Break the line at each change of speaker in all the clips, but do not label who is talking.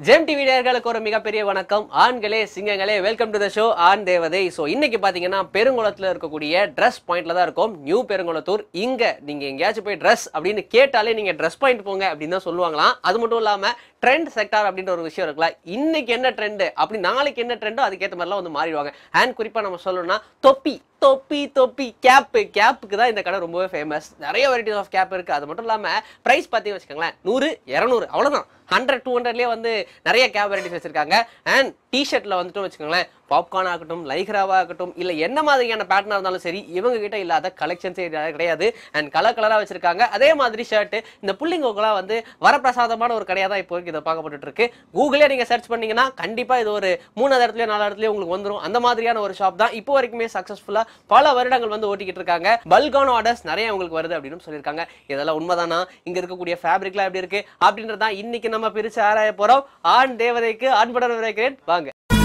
GeM TV நேயர்களுக்கு ஒரு மிகப்பெரிய வணக்கம் ஆண்களே சிங்கங்களே வெல்கம் டு த ஷோ ஆண் தேவதை ஸோ இன்னைக்கு பாத்தீங்கன்னா பெருங்குளத்துல இருக்கக்கூடிய ட்ரெஸ் பாயிண்ட்ல தான் இருக்கும் நியூ பெருங்குளத்தூர் இங்க நீங்க எங்கேயாச்சும் போய் ட்ரெஸ் அப்படின்னு கேட்டாலே நீங்க ட்ரெஸ் பாயிண்ட் போங்க அப்படின்னு தான் சொல்லுவாங்களாம் அது மட்டும் இல்லாம ட்ரெண்ட் செக்டார் அப்படின்ற ஒரு விஷயம் இருக்குல்ல இன்னைக்கு என்ன ட்ரெண்ட் அப்படி நாளைக்கு என்ன ட்ரெண்டோ அதுக்கேற்ற மாதிரிலாம் வந்து மாறிடுவாங்க அண்ட் குறிப்பா நம்ம சொல்லணும்னா தொப்பி தொப்பி தொப்பி கேப்பு கேப்புக்கு தான் இந்த கடை ரொம்பவே ஃபேமஸ் நிறைய வெரைட்டிஸ் ஆஃப் கேப் இருக்கு அது மட்டும் இல்லாம பிரைஸ் பார்த்தீங்கன்னு வச்சுக்கோங்களேன் நூறு இரநூறு அவ்வளவுதான் ஹண்ட்ரட் டூ ஹண்ட்ரட்லேயே வந்து நிறைய கேப் வெரைட்டிஸ் வச்சிருக்காங்க அண்ட் டிஷர்ட்ல வந்துட்டு வச்சுக்கோங்களேன் பாப்கார்ன் ஆகட்டும் லைக்ராவா ஆகட்டும் இல்ல என்ன மாதிரியான பேட்டர்னா இருந்தாலும் சரி இவங்க கிட்ட இல்லாத கலெக்ஷன்ஸே கிடையாது அண்ட் கலர் கலரா வச்சிருக்காங்க அதே மாதிரி ஷர்ட் இந்த புள்ளிங்கோக்கெல்லாம் வந்து வரப்பிரசாதமான ஒரு கடையா தான் இப்போ வரைக்கும் இதை பார்க்கப்பட்டு இருக்கு கூகுளே நீங்க சர்ச் பண்ணீங்கன்னா கண்டிப்பா இது ஒரு மூணாவது இடத்துல நாலாவது இடத்துல உங்களுக்கு வந்துரும் அந்த மாதிரியான ஒரு ஷாப் தான் இப்போ வரைக்குமே சக்சஸ்ஃபுல்லா பல வருடங்கள் வந்து ஓட்டிக்கிட்டு இருக்காங்க பல்கான ஆர்டர்ஸ் நிறைய உங்களுக்கு வருது அப்படின்னு சொல்லியிருக்காங்க இதெல்லாம் உண்மைதானா இங்க இருக்கக்கூடிய ஃபேப்ரிக்லாம் எப்படி இருக்கு அப்படின்றதான் இன்னைக்கு நம்ம பிரிச்சு ஆராய போறோம் ஆண் தேவதைக்கு ஆண்படன் விரைக்கிறேன் வாங்க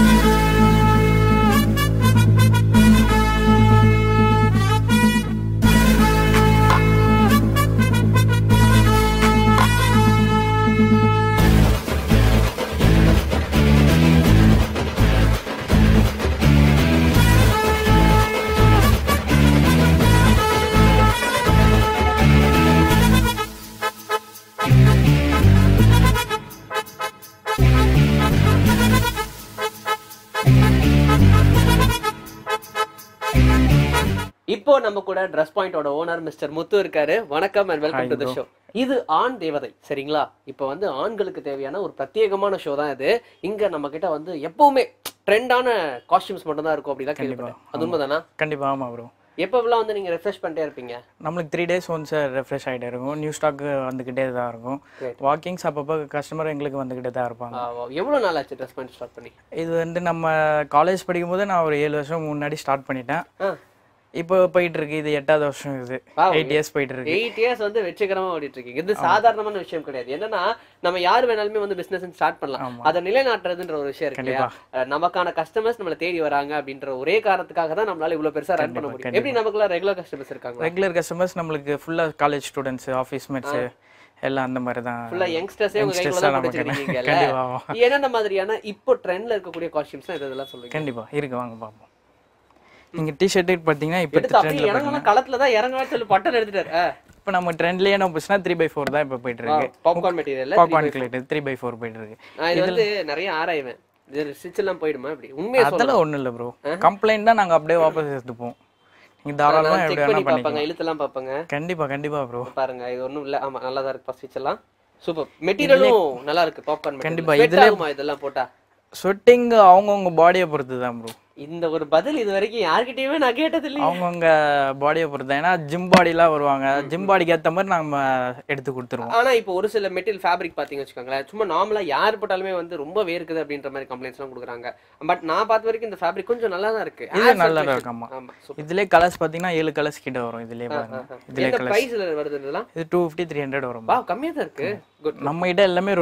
இப்போ நம்ம கூட ட்ரெஸ் பாயிண்டோட ஓனர் மிஸ்டர் முத்து இருக்காரு வணக்கம் and welcome to the show இது ஆண் தேவதை சரிங்களா இப்போ வந்து ஆண்களுக்கு தேவையான ஒரு பிரத்யேகமான ஷோ தான் இது இங்க நம்ம கிட்ட வந்து எப்பவுமே ட்ரெண்டான காஸ்டியூம்ஸ் மட்டும் தான் இருக்கும் அப்படிலாம் கேள்விப்பட்டேன் அது உண்மைதானா
கண்டிப்பாக ஆமாம் ப்ரோ
எப்போவெல்லாம் வந்து நீங்க ரெஃப்ரெஷ் பண்ணிட்டே இருப்பீங்க
நம்மளுக்கு த்ரீ டேஸ் ஒன்ஸ் ரெஃப்ரெஷ் ஆகிட்டே இருக்கும் நியூ ஸ்டாக் வந்துக்கிட்டே தான் இருக்கும்
Great.
வாக்கிங்ஸ் அப்பப்போ கஸ்டமர் எங்களுக்கு வந்துக்கிட்டே தான் இருப்பாங்க
ஆ, எவ்வளவு நாள் ஆச்சு ட்ரெஸ் பாயிண்ட் ஸ்டார்ட் பண்ணி
இது வந்து நம்ம காலேஜ் படிக்கும்போது நான் ஒரு ஏழு வருஷம் முன்னாடி ஸ்டார்ட் பண்ணிட்டேன்
ஆ.
இப்போ போயிட்டு இருக்கு இது எட்டாவது வருஷம் இது
Wow.
எயிட் இயர்ஸ் போயிட்டு இருக்கு
எயிட் இயர்ஸ் வந்து வெற்றிகரமா ஓடிட்டு இருக்கீங்க இது சாதாரணமான விஷயம் கிடையாது என்னன்னா நம்ம யார் வேணாலுமே வந்து பிசினஸ் ஸ்டார்ட் பண்ணலாம் அதை நிலைநாட்டுறதுன்ற ஒரு விஷயம் இருக்கு இல்லையா அஹ் நமக்கான கஸ்டமர்ஸ் நம்மள தேடி வராங்க அப்படின்ற ஒரே காரணத்துக்காக தான் நம்மளால இவ்வளவு பெருசா ரன் பண்ண முடியும் எப்படி நமக்குலாம் ரெகுலர் கஸ்டமர்ஸ் இருக்காங்க
ரெகுலர் கஸ்டமர்ஸ் நம்மளுக்கு ஃபுல்லாக காலேஜ் ஸ்டூடெண்ட்ஸ் ஆஃபீஸ் மேட்ஸ் எல்லாம் அந்த மாதிரி தான்
ஃபுல்லா யங்ஸ்டர்ஸே உங்க கைக்குள்ள
Youngsters
தான்
நமக்கு
படிச்சிருக்கீங்கல்ல
கண்டிப்பா
என்னென்ன மாதிரியான இப்போ ட்ரெண்ட்ல இருக்கக்கூடிய காஸ்டியூம்ஸ் இது இதெல்லாம் சொல்லுங்க
கண்டிப்பாக இருக்கு வாங்க பார்ப்போம் நீங்கள் டிஷர்ட் பார்த்தீங்கன்னா இப்போ
எடுத்து அப்படியே இறங்கணும் களத்துல தான் இறங்கணும் சொல்லி பட்டன் எடுத்துட்டாரு
இப்போ நம்ம ட்ரெண்ட்லேயே நம்ம போச்சுன்னா த்ரீ பை ஃபோர் தான் இப்போ போயிட்டு இருக்கு
பாப்கார்ன் மெட்டீரியல்
பாப்கார்ன் கிளேட் த்ரீ பை ஃபோர் போயிட்டு இருக்கு
நான் இது வந்து நிறைய ஆராய்வேன் இது ஸ்டிச் எல்லாம் போயிடுமா இப்படி உண்மையை சொல்ல
அதெல்லாம் ஒண்ணும் இல்ல ப்ரோ கம்ப்ளைண்ட் தான் நாங்க அப்படியே வாபஸ் எடுத்துப்போம் நீங்க தாராளமா எப்படி
செக்
வேணா
பண்ணி
பண்ணிக்கலாம்
பார்ப்பாங்க இழுத்தெல்லாம் பார்ப்பாங்க
கண்டிப்பா கண்டிப்பா ப்ரோ
பாருங்க இது ஒண்ணும் இல்ல ஆமா நல்லா தான் இருக்கு ஃபர்ஸ்ட் எல்லாம் சூப்பர் மெட்டீரியலும் நல்லா இருக்கு பாப்கார்ன்
கண்டிப்பா,
மெட்டீரியல் ஆகுமா இதெல்லாம் போட்டா
ஸ்வெட்டிங் அவங்கவுங்க பாடியை பொறுத்து தான் ப்ரோ
இந்த ஒரு பதில் இது வரைக்கும் யார்கிட்டயுமே நான் கேட்டது இல்லையே
அவங்கவுங்க பாடியை பொறுத்து தான் ஏன்னா ஜிம் பாடிலாம் வருவாங்க ஜிம் பாடிக்கு ஏத்த மாதிரி நம்ம எடுத்து கொடுத்துருவோம்
ஆனா இப்போ ஒரு சில மெட்டீரியல் ஃபேப்ரிக் பாத்தீங்க வச்சுக்கோங்களேன் சும்மா நார்மலா யார் போட்டாலுமே வந்து ரொம்ப வேர்க்குது அப்படின்ற மாதிரி கம்ப்ளைண்ட்ஸ் எல்லாம் கொடுக்குறாங்க பட் நான் பார்த்த வரைக்கும் இந்த ஃபேப்ரிக் கொஞ்சம் நல்லா தான் இருக்கு
இது
Air
நல்லா
circulation.
இருக்கு ஆமா
ஆமா super.
இதுலயே கலர்ஸ் பாத்தீங்கன்னா ஏழு கலர்ஸ் கிட்ட வரும் இதுலயே பாருங்க இதுலயே
எந்த
கலர்ஸ்
பிரைஸ்ல வருது இதெல்லாம்
இது டூ ஃபிஃப்டி த்ரீ ஹண்ட்ரட் வரும்
வா கம்மியா தான் இருக்கு குட்
நம்ம கிட்ட எல்லாமே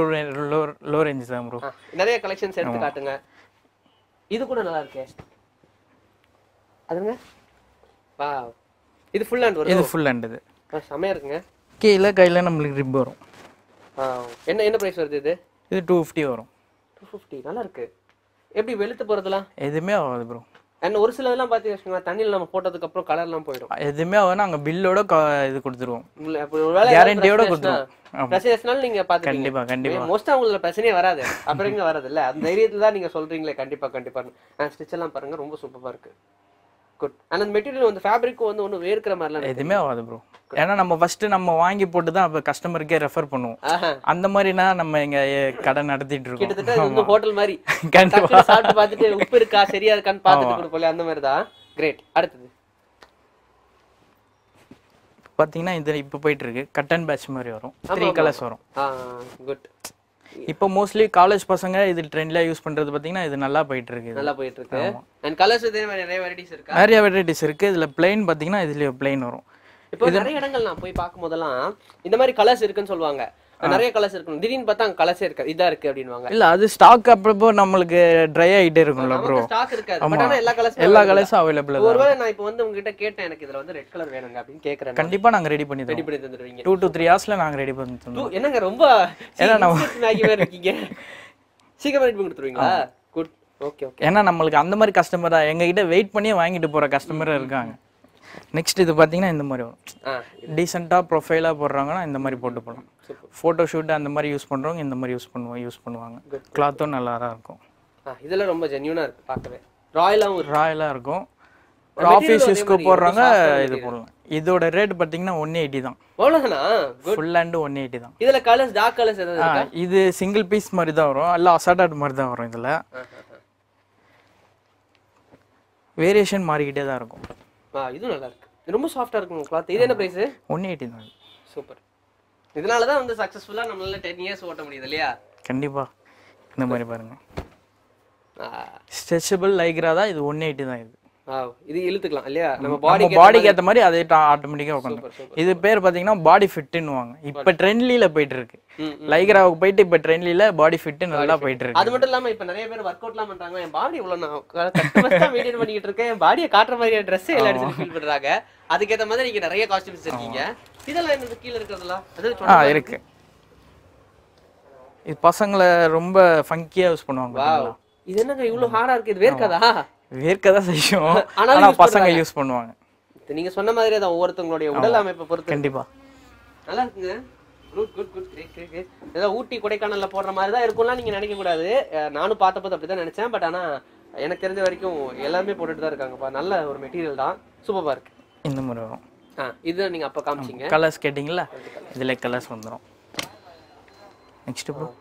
லோ ரேஞ்ச் தான் ப்ரோ
நிறைய கலெக்ஷன்ஸ் எடுத்து காட்டுங்க இது கூட நல்லா இருக்கே அதுங்க வா இது ஃபுல் ஹேண்ட் வருது
இது ஃபுல் ஹேண்ட் இது
ஆ, செமையா இருக்குங்க
கீழே கையில நம்மளுக்கு ரிப் வரும்
Wow. என்ன என்ன பிரைஸ் வருது இது
இது டூ ஃபிஃப்டி வரும்
டூ ஃபிஃப்டி நல்லா இருக்கு எப்படி வெளுத்து போறதுலாம்
எதுவுமே ஆகாது ப்ரோ
அண்ட் ஒரு சில இதெல்லாம் பார்த்தீங்க வச்சுக்கோங்களேன் தண்ணியில் நம்ம போட்டதுக்கு அப்புறம் கலர்லாம் போயிடும்
எதுவுமே ஆகாது நாங்கள் பில்லோட க- இது கொடுத்துருவோம்
உங்களை அப்படி ஒரு வேளை
கேரண்டியோட கொடுத்துருவோம் ஆமா.
பிரச்சனைனாலும் நீங்க பாத்துக்கீங்க
கண்டிப்பா கண்டிப்பா
மோஸ்டா உங்களுக்கு பிரச்சனையே வராது அப்புறம் இங்க வராது இல்ல அந்த தைரியத்துல தான் நீங்க சொல்றீங்களே கண்டிப்பா கண்டிப்பா ஸ்டிச் எல்லாம் பாருங்க ரொம்ப சூப்பரா இருக்கு குட் அந்த மெட்டீரியல் வந்து ஃபேப்ரிக்கும் வந்து ஒன்றும் வேர்க்கிற மாதிரிலாம் இருக்கு.
எதுவுமே ஆகாது ப்ரோ ஏன்னா நம்ம ஃபர்ஸ்ட் நம்ம வாங்கி போட்டு தான் அப்போ கஸ்டமருக்கே ரெஃபர் பண்ணுவோம்
ஆஹா.
அந்த மாதிரினா நம்ம எங்க எ- கடை நடத்திட்டு இருக்கோம்
கிட்டத்தட்ட இது வந்து ஹோட்டல் மாதிரி
கண்டிப்பா
டக்குனு சாப்பிட்டு பார்த்துட்டு உப்பு இருக்கா சரியா இருக்கான்னு பார்த்துட்டு கொடுப்போம் அந்த மாதிரி தான் கிரேட் அடுத்தது
பார்த்தீங்கன்னா இது இப்போ போயிட்டு இருக்கு கட் அண்ட் பேட்ச் மாதிரி வரும் த்ரீ கலர்ஸ் வரும்
ஆ குட்
இப்போ மோஸ்ட்லி காலேஜ் பசங்க இது ட்ரெண்ட்ல யூஸ் பண்றது பார்த்தீங்கன்னா இது நல்லா போயிட்டு இருக்கு இது.
நல்லா போயிட்டு இருக்கு அண்ட் கலர்ஸ் இதே மாதிரி நிறைய வெரைட்டிஸ் இருக்கா
நிறைய வெரைட்டிஸ் இருக்கு இதுல பிளைன் பார்த்தீங்கன்னா இதுல பிளைன் வரும்
இப்போ நிறைய இடங்கள் நான் போய் பார்க்கும் போதெல்லாம் இந்த மாதிரி கலர்ஸ் இருக்குன்னு சொல்லுவாங்க நிறைய கலர்ஸ் இருக்கு திடீர்னு பார்த்தா அங்க கலர்ஸே இருக்கு இதா இருக்கு அப்படின்வாங்க
இல்ல அது ஸ்டாக் அப்பப்போ நம்மளுக்கு ட்ரை ஆகிட்டே இருக்கும்ல ப்ரோ
ஸ்டாக் இருக்காது பட் ஆனா எல்லா கலர்ஸ்
எல்லா கலர்ஸும் அவைலபிள் தான்
ஒருவேளை நான் இப்போ வந்து உங்ககிட்ட கேட்டேன் எனக்கு இதுல வந்து ரெட் கலர் வேணுங்க அப்படின்னு கேக்குறேன்
கண்டிப்பா நாங்க ரெடி பண்ணி
ரெடி
தரோம்
பண்ணி தந்துடுவீங்க
டூ டு த்ரீ ஹவர்ஸ்ல நாங்க ரெடி பண்ணி தந்தோம்
தூ- என்னங்க ரொம்ப மேகி மாதிரி இருக்கீங்க சீக்கிரம் ரெடி பண்ணி கொடுத்துருவீங்களா குட் ஓகே ஓகே
ஏன்னா நம்மளுக்கு அந்த மாதிரி கஸ்டமர் தான் எங்ககிட்ட வெயிட் பண்ணியே வாங்கிட்டு போகிற கஸ்டமரும் இருக்காங்க நெக்ஸ்ட் இது பார்த்தீங்கன்னா இந்த மாதிரி வரும்
ஆ
டீசெண்டாக ப்ரொஃபைலாக போடுறாங்கன்னா இந்த மாதிரி போட்டு போகலாம் ஃபோட்டோ ஷூட் அந்த மாதிரி யூஸ் பண்ணுறவங்க இந்த மாதிரி யூஸ் பண்ணுவோம் யூஸ் பண்ணுவாங்க கிளாத்தும் நல்லா தான் இருக்கும்
ஆ இதெல்லாம் ரொம்ப ஜென்யூனா இருக்கு பார்க்கவே ராயலாவும் இருக்கு
ராயலாக இருக்கும்
material
ஆஃபீஸ்
அதே
யூஸ்க்கு
மாதிரி
போடுறாங்க
ரொம்ப soft ஆன
இது போடலாம் இதோட ரேட் பார்த்தீங்கன்னா ஒன் எயிட்டி தான்
அவ்வளோதானா good
full and one eighty தான்
இதுல கலர்ஸ் டார்க் கலர்ஸ் ஏதாவது
ஆ,
இருக்கா
இது சிங்கிள் பீஸ் மாதிரி தான் வரும் எல்லாம் அசார்டட் மாதிரி தான் வரும் இதில்
ஆ, ஆ, ஆ.
வேரியேஷன் மாறிக்கிட்டே தான் இருக்கும்
ஆ இதுவும் நல்லா இருக்கு இது ரொம்ப சாஃப்டா இருக்கும் கிளாத் இது என்ன பிரைஸ்
ஒன் எயிட்டி தான்
சூப்பர் இதனால தான் வந்து சக்ஸஸ்ஃபுல்லாக நம்மளால டென் இயர்ஸ் ஓட்ட முடியுது இல்லையா
கண்டிப்பாக இந்த மாதிரி பாருங்க
ஆ,
ஸ்ட்ரெச்சபிள் லைக்ரா தான் இது ஒன் எயிட்டி தான் இது
ஆ, இது இழுத்துக்கலாம் இல்லையா நம்ம
நம்ம
பாடி
பாடிக்கு ஏற்ற மாதிரி அதே ஆட்டோமேட்டிக்காக உட்காந்து
சூப்பர் சூப்பர்
இது பேர் பார்த்தீங்கன்னா பாடி ஃபிட்டுன்னுவாங்க இப்போ ட்ரெண்ட்லியில் போயிட்டு இருக்கு
ம்,
லைக்ராவுக்கு போயிட்டு இப்போ ட்ரெண்ட்லியில் பாடி ஃபிட்டு நல்லா போயிட்டு இருக்கு
அது மட்டும் இல்லாம இப்ப நிறைய பேர் ஒர்க் அவுட்லாம் பண்றாங்க என் பாடி இவ்வளவு நான் கஷ்டப்பட்டு மெயின்டைன் பண்ணிட்டு இருக்கேன் என் பாடியை காட்டுற மாதிரியான ட்ரெஸ் எல்லாம் ஃபீல் பண்றாங்க அதுக்கேத்த மாதிரி நீங்க நிறைய காஸ்டியூம்ஸ் இருக்கீங்க இதெல்லாம் என்னது கீழ இருக்கிறதெல்லாம் அது
ஆ இருக்கு இது பசங்களை ரொம்ப ஃபங்கியாக யூஸ் பண்ணுவாங்க பாத்தீங்களா?
இது என்னங்க இவ்வளவு ஹார்டா இருக்கு இது வேர்க்காதா
வேர்க்க தான் செய்யும்
ஆனாலும்
ஆனால்
use
பசங்க யூஸ் பண்ணுவாங்க
இது நீங்க சொன்ன மாதிரியே தான் ஒவ்வொருத்தவங்களுடைய உடல் அமைப்பை பொறுத்து
கண்டிப்பா
நல்லா இருக்குங்க good good good great great great ஏதோ ஊட்டி கொடைக்கானல்ல போடுற மாதிரி தான் இருக்கும்லாம் நீங்க நினைக்க கூடாது அஹ் நானும் பார்த்தப்போ அப்படி தான் நினைச்சேன் பட் ஆனா எனக்கு தெரிஞ்ச வரைக்கும் எல்லாருமே போட்டுட்டு தான் இருக்காங்கப்பா நல்ல ஒரு மெட்டீரியல் தான் சூப்பரா இருக்கு
இந்த மாதிரி வரும்
ஆ இது நீங்க அப்ப காமிச்சீங்க
கலர்ஸ் கேட்டிங்களா இதில் கலர்ஸ் வந்துடும் நெக்ஸ்ட் ப்ரோ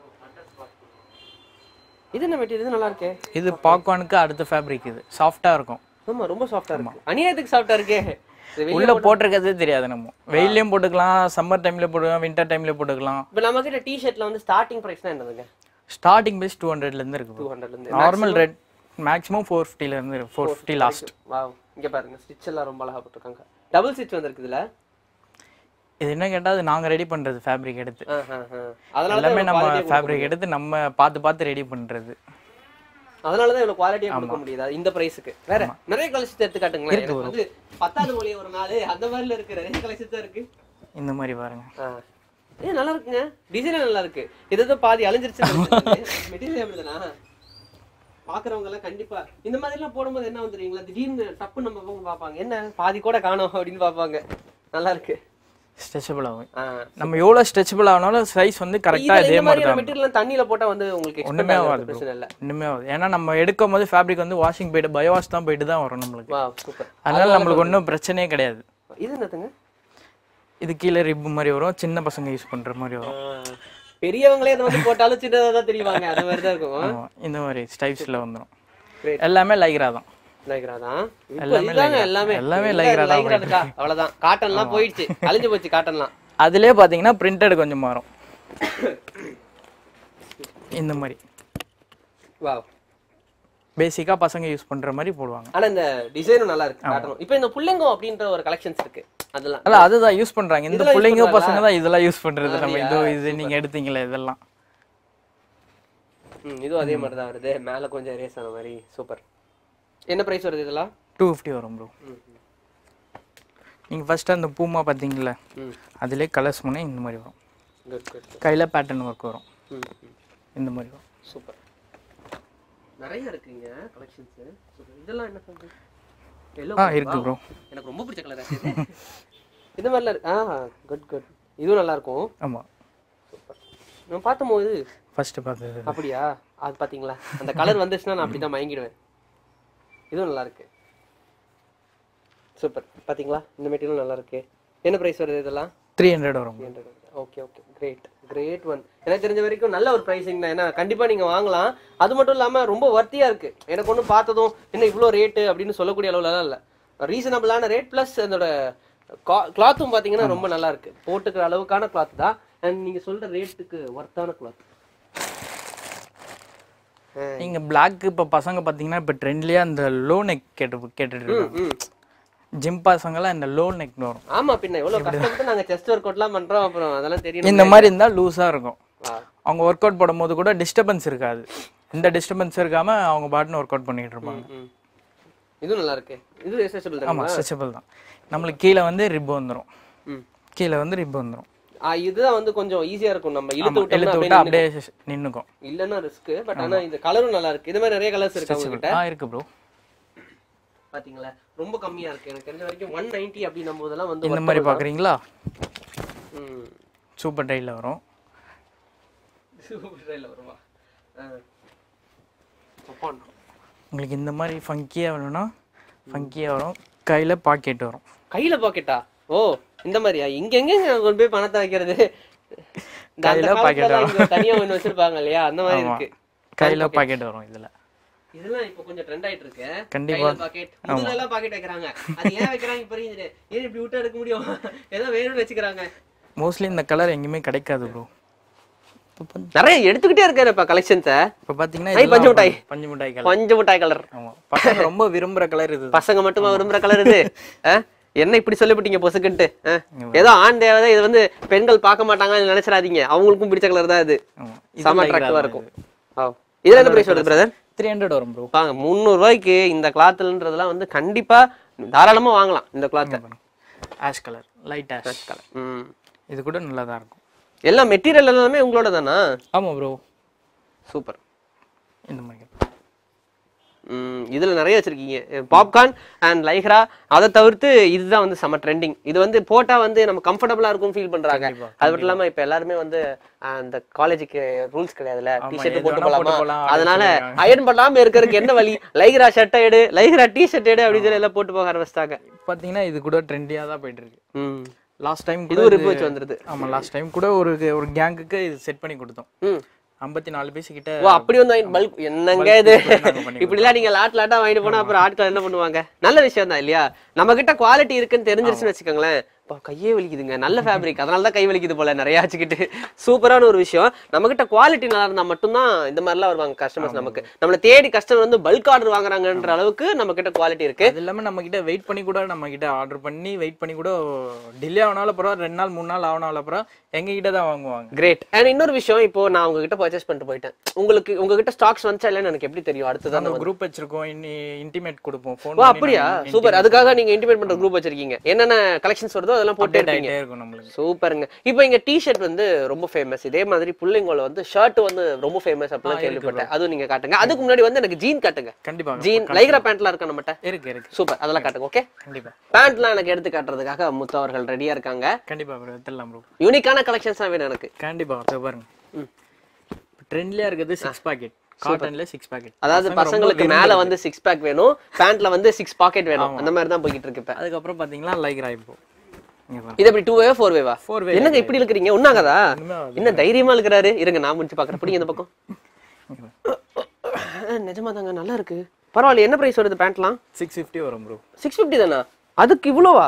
இது என்ன மெட்டீரியல் இது நல்லா இருக்கே
இது பாப்கார்னுக்கு அடுத்த ஃபேப்ரிக் இது சாஃப்டாக இருக்கும்
ஆமா ரொம்ப சாஃப்டா இருக்கு அநியாயத்துக்கு சாஃப்டா இருக்கே இது வெளிய-
உள்ள போட்டிருக்கிறதே தெரியாது நம்ம வெயிலையும் போட்டுக்கலாம் சம்மர் டைம்ல போட்டுக்கலாம் வின்டர் டைம்ல போட்டுக்கலாம்
இப்ப நம்ம கிட்ட டிஷர்ட்ல வந்து ஸ்டார்டிங் பிரைஸ் தான் என்னதுங்க
ஸ்டார்டிங் பேஸ் டூ ஹண்ட்ரட்லேருந்து இருக்கு
டூ ஹண்ட்ரட்ல இருந்து
நார்மல் ரேட் மேக்ஸிமம் ஃபோர் ஃபிஃப்டிலேருந்து ஃபோர் ஃபிஃப்டி லாஸ்ட்
வாவ் இங்க பாருங்க ஸ்டிச் எல்லாம் ரொம்ப அழகா போட்டிருக்காங்க டபுள் ஸ்டிச் வந்திருக்கு இதுல
இது என்ன கேட்டால் அது நாங்கள் ரெடி பண்ணுறது ஃபேப்ரிக் எடுத்து
ஆ, ஆ, ஆ. அதனால தான்
எல்லாமே
இவ்வளவு
நம்ம
quality-ஆ
ஃபேப்ரிக் எடுத்து நம்ம பார்த்து பார்த்து ரெடி பண்ணுறது
அதனால தான் இவ்வளவு குவாலிட்டியா கொடுக்க முடியுது அது இந்த பிரைஸுக்கு வேற நிறைய கலெக்ஷன் எடுத்து காட்டுங்களேன் எனக்கு வந்து பத்தாவது மொழி ஒரு நாள் அந்த மாதிரில இருக்கு நிறைய கலெக்ஷன் தான் இருக்கு
இந்த மாதிரி பாருங்க
ஆ. ஏ நல்லா இருக்குங்க டிசைன் நல்லா இருக்கு இது ஏதோ பாதி அழிஞ்சிருச்சு மெட்டீரியல் அப்படிதானா பாக்குறவங்க எல்லாம் கண்டிப்பா இந்த மாதிரி எல்லாம் போடும்போது என்ன வந்துருவீங்களா திடீர்னு டப்பு நம்ம பக்கம் பார்ப்பாங்க என்ன பாதி கூட காணோம் அப்படின்னு பார்ப்பாங்க நல்லா இருக்கு
ஸ்ட்ரெச்சபிள் ஆகும்
ஆ.
நம்ம எவ்வளோ ஸ்ட்ரெச்சபிள் ஆனாலும் சைஸ் வந்து கரெக்டாக
இதுல
இதே
இந்த
மாதிரி
மாதிரியான
தான்
மெட்டீரியல் தண்ணியில போட்டா வந்து உங்களுக்கு
ஒண்ணுமே
எக்ஸ்பெக்ட்
ஆகாது
ஆகாது பிரச்சனை இல்ல
இன்னுமே ஆகுது ஏன்னா நம்ம எடுக்கும் போது ஃபேப்ரிக் வந்து வாஷிங் போயிட்டு பயோவாஷ் தான் போயிட்டு தான் வரும் நம்மளுக்கு
வா சூப்பர்
அதனால நம்மளுக்கு ஒன்றும் பிரச்சனையே கிடையாது
இது என்னதுங்க
இது கீழே ரிப் மாதிரி வரும் சின்ன பசங்க யூஸ் பண்ற மாதிரி வரும்
ஆ. பெரியவங்களே அதை வந்து போட்டாலும் சின்னதா தான் தெரியுவாங்க அந்த மாதிரி தான் இருக்கும்
ஆமா, இந்த மாதிரி ஸ்டைப்ஸில் வந்துடும்
Great.
எல்லாமே லைக்ரா தான்
லைக்ரா தான் இப்போ
எல்லாமே
இதுதாங்க
லைக்ரா.
எல்லாமே
எல்லாமே
எல்லாம்
லைக்ரா தான்
லைக்ரா இருக்கா அவ்வளவுதான் காட்டன்லாம் போயிடுச்சு அழிஞ்சு போச்சு காட்டன்லாம்
அதுலேயே பார்த்தீங்கன்னா பிரிண்டட் கொஞ்சம் மாறும் இந்த மாதிரி
வாவ்
பேசிக்காக பசங்க யூஸ் பண்ற மாதிரி போடுவாங்க
ஆனா இந்த டிசைனும் நல்லா இருக்கு காட்டணும் இப்போ இந்த புள்ளைங்கோ அப்படின்ற ஒரு கலெக்ஷன்ஸ் இருக்கு அதெல்லாம்
அல்ல அதுதான் யூஸ் பண்றாங்க இந்த
இதெல்லாம் use
பிள்ளைங்க
பண்றாங்களா?
பசங்க தான் இதெல்லாம் யூஸ் பண்றது நம்ம
அப்படியா?
இதோ இது நீங்க எடுத்தீங்களே இதெல்லாம்
ம் இதுவும் அதே மாதிரி தான் வருது மேல கொஞ்சம் ரேஸ் ஆன மாதிரி சூப்பர் என்ன பிரைஸ் வருது இதெல்லாம்
டூ ஃபிஃப்டி வரும் ப்ரோ
ம்
நீங்கள் ஃபர்ஸ்ட் அந்த பூமா பார்த்தீங்களா
ம்
அதிலே கலர்ஸ் முன்னே இந்த மாதிரி வரும்
குட் குட்
கையில் பேட்டர்ன் ஒர்க் வரும்
ம் ம்
இந்த மாதிரி வரும்
சூப்பர் நிறைய இருக்குங்க கலெக்ஷன்ஸ் சூப்பர் இதெல்லாம் என்ன சொல்றது எல்லோ
ஆ இருக்கு ப்ரோ
எனக்கு ரொம்ப பிடிச்ச கலர் இது இந்த மாதிரிலாம் இருக்கு ஆ குட் குட் இதுவும் நல்லா இருக்கும்
ஆமாம்
சூப்பர் நான் பார்த்தபோது
ஃபர்ஸ்ட் பார்த்தது
அப்படியா அது பாத்தீங்களா அந்த கலர் வந்துச்சுன்னா நான் அப்படிதான் மயங்கிடுவேன் இதுவும் நல்லா இருக்கு சூப்பர் பாத்தீங்களா இந்த மெட்டீரியல் நல்லா இருக்கு என்ன பிரைஸ் வருது இதெல்லாம்
த்ரீ ஹண்ட்ரட் வரும்
okay okay great great one எனக்கு தெரிஞ்ச வரைக்கும் நல்ல ஒரு ப்ரைஸிங் தான் ஏன்னா கண்டிப்பா நீங்க வாங்கலாம் அது மட்டும் இல்லாம ரொம்ப வர்த்தியா இருக்கு எனக்கு ஒன்றும் பார்த்ததும் என்ன இவ்வளோ ரேட்டு அப்படின்னு சொல்லக்கூடிய அளவுலலாம் இல்லை ரீசனபிளான ரேட் ப்ளஸ் அதோட கிளாத்தும் பார்த்தீங்கன்னா ரொம்ப நல்லா இருக்கு போட்டுக்கிற அளவுக்கான கிளாத் தான் அண்ட் நீங்க சொல்ற ரேட்டுக்கு ஒர்த்தான கிளாத்
நீங்க பிளாக் இப்போ பசங்க பார்த்தீங்கன்னா இப்போ ட்ரெண்ட்லேயே அந்த லோ நெக் கேட்டு கேட்டுட்டு இருக்காங்க
ம்
ஜிம் பசங்களாம் இந்த லோ நெக் வரும்
ஆமா பின்ன எவ்வளவு கஷ்டப்பட்டு நாங்க செஸ்ட் ஒர்க் அவுட்லாம் பண்றோம் அப்புறம் அதெல்லாம் தெரியும்
இந்த மாதிரி இருந்தால் லூஸாக இருக்கும்
ஆ.
அவங்க ஒர்க் அவுட் போடும்போது கூட டிஸ்டர்பன்ஸ் இருக்காது எந்த டிஸ்டர்பன்ஸ் இருக்காம அவங்க பாட்டுன்னு ஒர்க் அவுட் பண்ணிட்டு இருப்பாங்க
ம். இதுவும் நல்லா இருக்கு இது ரெசபிள் தான்
ஆமாம் ஸ்ட்ரெச்சபிள் தான் நம்மளுக்கு கீழே வந்து ரிப் வந்துடும்
ம்
கீழே வந்து ரிப் வந்துடும்
ஆ, இதுதான் வந்து கொஞ்சம் ஈஸியா இருக்கும் நம்ம இழுத்து
ஆமா,
விட்டோம்னா
இழுத்து
அப்படியே
விட்டா
நின்னுக்கும்.
அப்படியே நின்னுக்கும்
இல்லன்னா ரிஸ்க் பட் ஆனா இந்த கலரும் நல்லா இருக்கு இது மாதிரி நிறைய கலர்ஸ் இருக்கு உங்ககிட்ட
ஆ இருக்கு ப்ரோ
பாத்தீங்களா ரொம்ப கம்மியா இருக்கு எனக்கு தெரிஞ்ச வரைக்கும் ஒன் நைன்டி அப்படின்னும் போதெல்லாம் வந்து
இந்த மாதிரி பாக்குறீங்களா
ம்.
சூப்பர் டைல வரும்
சூப்பர் ட்ரைல வருமா ஆ. ஒப்பான்.
உங்களுக்கு இந்த மாதிரி ஃபங்கியாக வேணும்னா ஃபங்கியாக வரும் கையில் பாக்கெட் வரும்
கையில பாக்கெட்டா ஓ இந்த மாதிரியா இங்க எங்க கொண்டு போய் பணத்தை வைக்கிறது இந்த அந்த
கையில pocket
காலத்துலலாம் இங்க தனியா ஒண்ணு வச்சிருப்பாங்க இல்லையா அந்த மாதிரி
ஆமா.
இருக்கு
கையில் பாக்கெட் வரும் இதில்
இதெல்லாம் இப்போ கொஞ்சம் ட்ரெண்ட் ஆயிட்டு இருக்கு
கண்டிப்பா.
பாக்கெட் இதுல எல்லாம் பாக்கெட் வைக்கிறாங்க அது ஏன் வைக்கிறாங்க புரியுது ஏன் இப்படி விட்டு எடுக்க முடியும் ஏதோ வேணும்னு வச்சுக்கிறாங்க
மோஸ்ட்லி இந்த கலர் எங்கேயுமே கிடைக்காது ப்ரோ இப்போ
நிறைய எடுத்துக்கிட்டே இருக்காரு இப்ப கலெக்ஷன்ஸ
இப்போ பார்த்தீங்கன்னா
ஐ, பஞ்சு மிட்டாய்.
பஞ்சு மிட்டாய் கலர்
பஞ்சு மிட்டாய் கலர்
ஆமாம் பசங்க ரொம்ப விரும்புகிற கலர் இது
பசங்க மட்டுமா விரும்புற கலர் இது ஆ? என்ன இப்படி சொல்லிவிட்டீங்க பொசுக்குன்ட்டு ஆ? ஏதோ ஆண் தேவதை இது வந்து பெண்கள் பார்க்க மாட்டாங்கன்னு நினைச்சிடாதீங்க அவங்களுக்கும் பிடிச்ச கலர் தான் இது
ஆமாம்
செம அட்ராக்டிவா இருக்கும் ஓ இதுல என்ன பிரைஸ் வருது பிரதர்
த்ரீ ஹண்ட்ரட் வரும் ப்ரோ
வாங்க முந்நூறு ரூபாய்க்கு இந்த கிளாத்லன்றதெல்லாம் வந்து கண்டிப்பா தாராளமா வாங்கலாம் இந்த கிளாத்தை
ash colour light ash
colour ம்
இது கூட நல்லா தான் இருக்கும்
எல்லாம் மெட்டீரியல் எல்லாமே உங்களோட தானா
ஆமாம் ப்ரோ
சூப்பர்
இந்த மாதிரி
ம், இதுல நிறைய வச்சிருக்கீங்க பாப்கார்ன் அண்ட் லைக்ரா அதை தவிர்த்து இதுதான் வந்து செம ட்ரெண்டிங் இது வந்து போட்டா வந்து நம்ம கம்ஃபர்டபுளா இருக்கும் ஃபீல் பண்றாங்க
கண்டிப்பா,
அது மட்டும் இல்லாம இப்ப எல்லாருமே வந்து அஹ், அந்த காலேஜுக்கு ரூல்ஸ் கிடையாதுல்ல
ஆமா,
டிஷர்ட்
எது
போட்டு
வேணா
போலாமா
போட்டு போலாம்
அதனால
அப்படின்னு
அயர்ன் பண்ணாம இருக்கிறதுக்கு என்ன வழி லைக்ரா ஷர்ட்டை எடு லைக்ரா டி ஷர்ட் எடு அப்படின்னு சொல்லி எல்லாம் போட்டு போக ஆரம்பிச்சிட்டாங்க
பார்த்தீங்கன்னா இது கூட ட்ரெண்டியாக தான் போயிட்டு இருக்கு
ம்
லாஸ்ட் டைம்
இது
கூட
ஒரு ரிப்பு வச்சு வந்துருது
ஆமாம் லாஸ்ட் டைம் கூட ஒரு ஒரு கேங்குக்கு இது செட் பண்ணி கொடுத்தோம்
ம்
ஐம்பத்தி நாலு பீஸ் கிட்ட
ஓ அப்படி வந்து பல்க் என்னங்க இது
நாங்க பண்ணி
இப்படிலாம் நீங்க லாட் லாட்டா வாங்கிட்டு போனா அப்புறம் ஆட்கள் என்ன பண்ணுவாங்க நல்ல விஷயம் தான் இல்லையா நம்ம கிட்ட குவாலிட்டி இருக்குன்னு தெரிஞ்சிருச்சுன்னு வச்சுக்கோங்களேன் அப்பா, கையே வலிக்குதுங்க நல்ல ஃபேப்ரிக் அதனால தான் கை வலிக்குது போல நிறைய வச்சுக்கிட்டு சூப்பரான ஒரு விஷயம் நம்ம கிட்ட குவாலிட்டி நல்லா இருந்தா மட்டும்தான் இந்த மாதிரிலாம் வருவாங்க கஸ்டமர்ஸ் நமக்கு நம்மள தேடி கஸ்டமர் வந்து பல்க் ஆர்டர் வாங்குறாங்கன்ற அளவுக்கு நம்ம கிட்ட குவாலிட்டி இருக்கு
அது இல்லாம நம்ம கிட்ட வெயிட் பண்ணி கூட நம்ம கிட்ட ஆர்டர் பண்ணி வெயிட் பண்ணி கூட டிலே ஆனாலும் அப்புறம் ரெண்டு நாள் மூணு நாள் ஆனாலும் அப்புறம் எங்க கிட்ட தான் வாங்குவாங்க
கிரேட் அண்ட் இன்னொரு விஷயம் இப்போ நான் உங்ககிட்ட பர்ச்சேஸ் பண்ணிட்டு போயிட்டேன் உங்களுக்கு உங்ககிட்ட ஸ்டாக்ஸ் வந்துச்சா இல்லைன்னு எனக்கு எப்படி தெரியும் அடுத்ததான்
அந்த குரூப் வச்சிருக்கோம் இன்னி இன்டிமேட் கொடுப்போம்
ஓ
ஃபோன்
அப்படியா சூப்பர் அதுக்காக நீங்க இன்டிமேட் பண்ற குரூப் வச்சிருக்கீங்க என்னென்ன கலெக்ஷன்ஸ் வருதோ அதெல்லாம் போட்டு
அப்டேட்
இருப்பீங்க
ஆயிட்டே இருக்கும் நம்மளுக்கு
சூப்பருங்க இப்போ இங்க டிஷர்ட் வந்து ரொம்ப ஃபேமஸ் இதே மாதிரி புள்ளைங்கள வந்து ஷர்ட் வந்து ரொம்ப ஃபேமஸ் அப்படிலாம் கேள்விப்பட்டேன் அதுவும் நீங்க காட்டுங்க அதுக்கு முன்னாடி வந்து எனக்கு ஜீன் காட்டுங்க
கண்டிப்பா
ஜீன் லைக்ரா பேண்ட்லாம் இருக்கா நம்மகிட்ட
இருக்கு இருக்கு
சூப்பர் அதெல்லாம் காட்டுங்க ஓகே
கண்டிப்பா
பேண்ட்லாம் எனக்கு எடுத்து காட்டுறதுக்காக முத்து அவர்கள் ரெடியா இருக்காங்க
கண்டிப்பா ப்ரோ எடுத்துடலாம் ப்ரோ
யூனிக்கான கலெக்ஷன்ஸ் தான் வேணும் எனக்கு
கண்டிப்பா அதோ பாருங்க ட்ரெண்ட்லயா இருக்குது சிக்ஸ் பாக்கெட் காட்டன்ல சிக்ஸ் பாக்கெட்
அதாவது பசங்களுக்கு மேல வந்து சிக்ஸ் பேக் வேணும் பேண்ட்ல வந்து சிக்ஸ் பாக்கெட் வேணும் அந்த மாதிரி தான் போய்கிட்டு இருக்கு இப்ப
அதுக்கப்புறம் பாத்தீங்கன்னா லைக் இப்போ இங்க பாருங்க
இது எப்படி டூ வேவா ஃபோர் வேவா
ஃபோர் வே
என்னங்க இப்படி இருக்கிறீங்க ஒன்னாகதா
ஒண்ணுமே ஆகாது.
என்ன தைரியமா இருக்கிறாரு இருங்க நான் முடிச்சு பாக்குறேன் பிடிங்க இந்த பக்கம்
இங்க பாருங்க.
நிஜமா தாங்க நல்லா இருக்கு பரவாயில்ல என்ன பிரைஸ் வருது பேண்ட்லாம்
சிக்ஸ் ஃபிஃப்டி வரும் ப்ரோ
சிக்ஸ் ஃபிஃப்டி தானா அதுக்கு இவ்வளோவா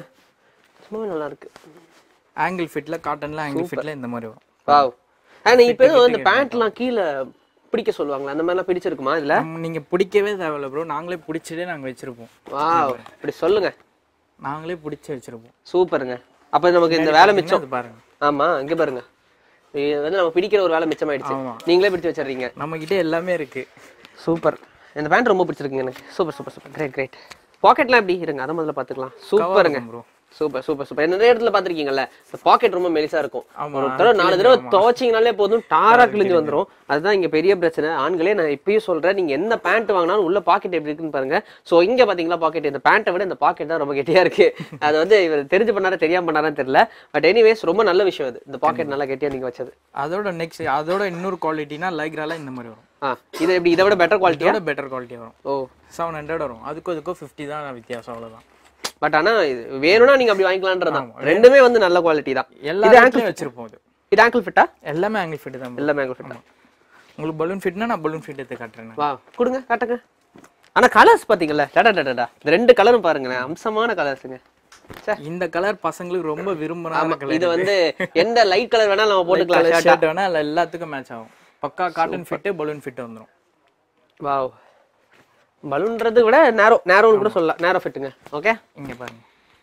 சும்மா நல்லா இருக்கு
ஆங்கிள் ஃபிட்ல காட்டன்ல ஆங்கிள் ஃபிட்ல இந்த மாதிரி வரும்
வாவ் அண்ட் இப்போ எதுவும் இந்த பேண்ட்லாம் கீழே பிடிக்க சொல்லுவாங்களா அந்த மாதிரிலாம் பிடிச்சிருக்குமா இதுல
நம்ம நீங்க பிடிக்கவே தேவையில்ல ப்ரோ நாங்களே பிடிச்சதே நாங்க வச்சிருப்போம்
வாவ் இப்படி சொல்லுங்க
நாங்களே பிடிச்சி வச்சிருப்போம்
சூப்பருங்க அப்ப நமக்கு இந்த வேலை மிச்சம்
அது பாருங்க
ஆமா இங்க பாருங்க இது வந்து நம்ம பிடிக்கிற ஒரு வேலை மிச்சமாயிடுச்சு
ஆமா.
நீங்களே பிடிச்சு வச்சிடுறீங்க
நம்ம கிட்ட எல்லாமே இருக்கு
சூப்பர் இந்த பேண்ட் ரொம்ப பிடிச்சிருக்குங்க எனக்கு super super super great great பாக்கெட்லாம் எப்படி இருங்க அதை முதல்ல பாத்துக்கலாம் சூப்பருங்க
ப்ரோ
சூப்பர் சூப்பர் சூப்பர் நிறைய இடத்துல பாத்திருக்கீங்கல்ல இந்த பாக்கெட் ரொம்ப மெலிசா இருக்கும்
ஆமா,
ஒரு தடவை நாலு தடவை துவச்சிங்கனாலே போதும் டாரா கிழிஞ்சு வந்துரும் அதுதான் இங்க பெரிய பிரச்சனை ஆண்களே நான் இப்பயும் சொல்றேன் நீங்க எந்த பேண்ட் வாங்கினாலும் உள்ள பாக்கெட் எப்படி இருக்குன்னு பாருங்க சோ இங்க பாத்தீங்களா பாக்கெட் இந்த பேண்ட்டை விட இந்த பாக்கெட் தான் ரொம்ப கெட்டியா இருக்கு அது வந்து இவர் தெரிஞ்சு பண்ணாரா தெரியாம பண்ணாரான்னு தெரியல பட் எனிவேஸ் ரொம்ப நல்ல விஷயம் அது இந்த பாக்கெட் நல்லா கெட்டியா நீங்க வச்சது
அதோட நெக்ஸ்ட் அதோட இன்னொரு குவாலிட்டினா லைக்ரால இந்த மாதிரி வரும்
ஆ இது எப்படி இதை விட பெட்டர் குவாலிட்டியா
இதோட பெட்டர் குவாலிட்டி வரும்
ஓ
செவன் ஹண்ட்ரட் வரும் அதுக்கும் அதுக்கும் ஃபிஃப்டி தான் வித்தியாசம் அவ்வளவுதான்
பட் ஆனா இது வேணும்னா நீங்க அப்படி வாங்கிக்கலான்றதான் ரெண்டுமே வந்து நல்ல குவாலிட்டி தான்
எல்லா
இது
இடத்துலயும் வச்சிருப்போம் இது
இது ஆங்கிள் ஃபிட்டா
எல்லாமே ஆங்கிள் ஃபிட் தான் bro.
எல்லாமே ஆங்கிள் ஃபிட்டா
உங்களுக்கு பலூன் ஃபிட்னா நான் பலூன் ஃபிட் எடுத்து காட்டுறேன் நான்.
வா கொடுங்க காட்டுங்க ஆனா கலர்ஸ் பாத்தீங்கல்ல டடா டடா இந்த ரெண்டு கலரும் பாருங்களேன் அம்சமான கலர்ஸுங்க
இந்த கலர் பசங்களுக்கு ரொம்ப விரும்புறாங்க
ஆமா
கலர்
இது வந்து எந்த லைட் கலர் வேணாலும் நம்ம போட்டுக்கலாம்
கலர்
ஷர்ட்டா
ஷர்ட் வேணா அதுல எல்லாத்துக்கும் மேட்ச் ஆகும் பக்கா காட்டன் ஃபிட் பலூன் ஃபிட் வந்துரும்
வாவ் பலூன்றது விட நேரோ நேரோன்னு கூட சொல்லலாம் நேரோ ஃபிட்டுங்க ஓகே
இங்க பாருங்க